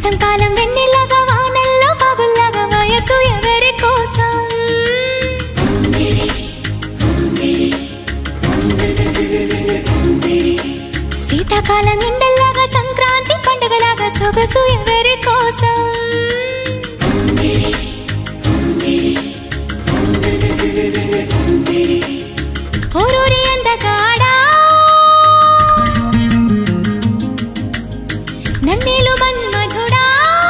వేసంకాలం వెన్నెలాగా వానల్లో పగుల్లాగా వయసు ఎవరి కోసం శీతాకాలం ఎండల్లాగా సంక్రాంతి పండుగలాగా సొగసు ఎవరి కోసం ఓరూరి అందగాడా నన్నేలు మన్మధుడా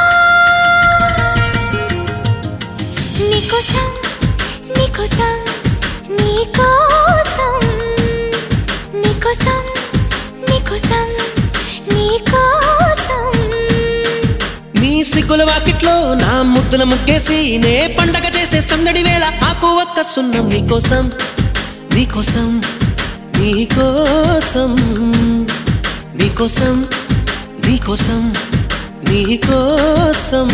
నీకోసం నీకోసం నీకోసం నీకోసం నీకోసం నీకోసం నీ సిగ్గుల వాకిట్లో నా ముద్దుల ముగ్గేసి నే పండగ చేసే సందడి వేళ ఆకు ఒక్క సున్నం నీకోసం నీకోసం నీకోసం నీకోసం నీకోసం నీకోసం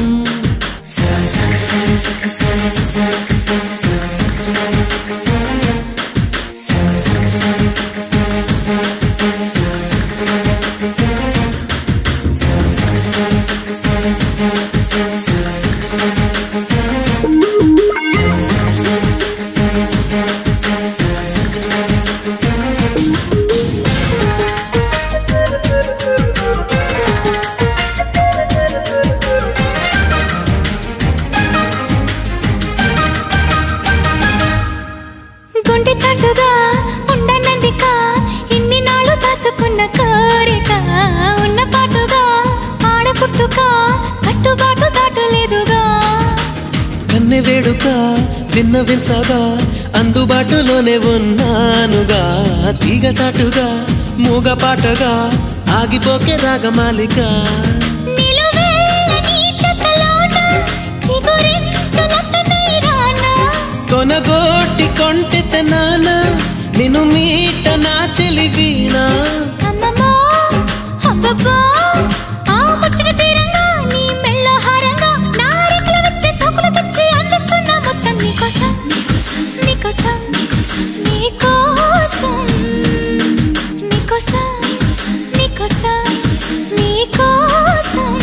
గుండె చాటుగా ఉండనందిక ఇన్ని నాళ్ళు దాచుకున్న కోరిక ఉన్న పాటుగా ఆడపుట్టుక కట్టుబాటు దాటలేదుగా కన్నె వేడుక విన్న విన్సగా అందుబాటులోనే ఉన్నానుగా తీగ చాటుగా మూగ పాటగా ఆగిపోకే రాగమాలిక నిలువెల్ల నీ చెత్తలోన చిగురించునట్టనై రానా కొనగోటి కొంటె నాన్న నిన్ను మీట నా చెలి వీణా అమ్మమ్మో అబ్బబ్బో ఆ ముచ్చట తీరంగా నీ మెల్ల హారంగా నా రెక్కలు వచ్చే సోకులు తెచ్చి అందిస్తున్న మొత్తం నీకోసం నీకోసం నీకోసం నీకోసం నీకోసం నీకోసం నీకోసం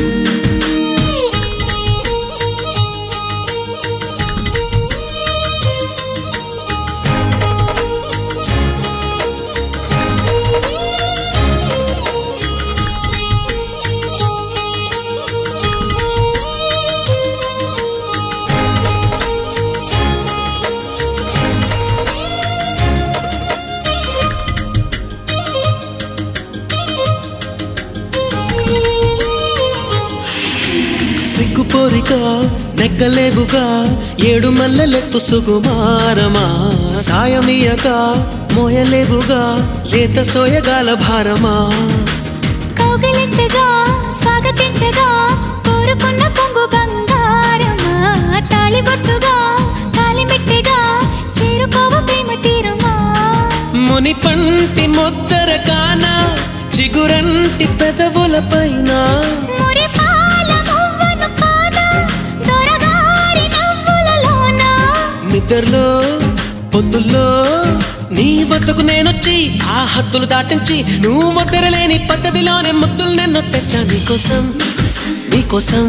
సిగ్గుపోరిక నెగ్గలేవుగా ఏడు మల్లెలెత్తు సుకుమారమా సాయమీయక మోయలేవుగా లేత సోయగాల భారమా కౌగిలింతగా స్వాగతించగా కోరుకున్న కొంగు బంగారమా తాళిబొట్టుగా కాలిమిట్టిగా చేరుకోవ ప్రేమ తీరుమా ముని పంటి ముద్దర కాన చిగురంటి పెదవుల పైన మురిపాల మువ్వను కాదా దొరగారి నవ్వులలోన నిద్రలో పొద్దుల్లో నీ వద్దకు నేనొచ్చి ఆ హద్దులు దాటించి నువ్వు ముద్దరలేని పద్ధతిలోనే ముద్దులు నిన్ను తెచ్చా నీకోసం నీకోసం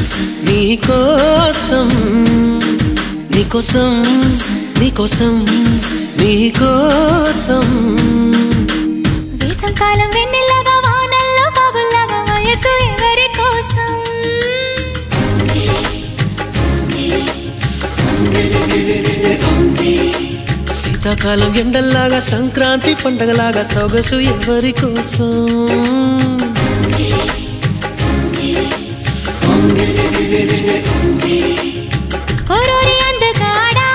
నీకోసం నీకోసం నీకోసం నీకోసం వేసంకాలం వెన్నెలాగా వానల్లో పగుల్లాగా వయసు ఎవరి కోసం శీతాకాలం ఎండల్లాగా సంక్రాంతి పండగలాగా సొగసు ఎవరి కోసం ఓరోరి అందగాడా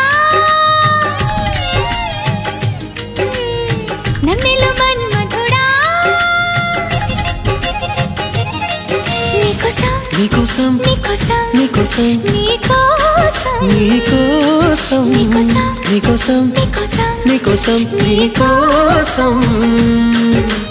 నన్నెలు మన్మధుడా నీకోసం నీకోసం నీకోసం నీకోసం నీకోసం నీకోసం నీకోసం నీకోసం నీకోసం నీకోసం నీకోసం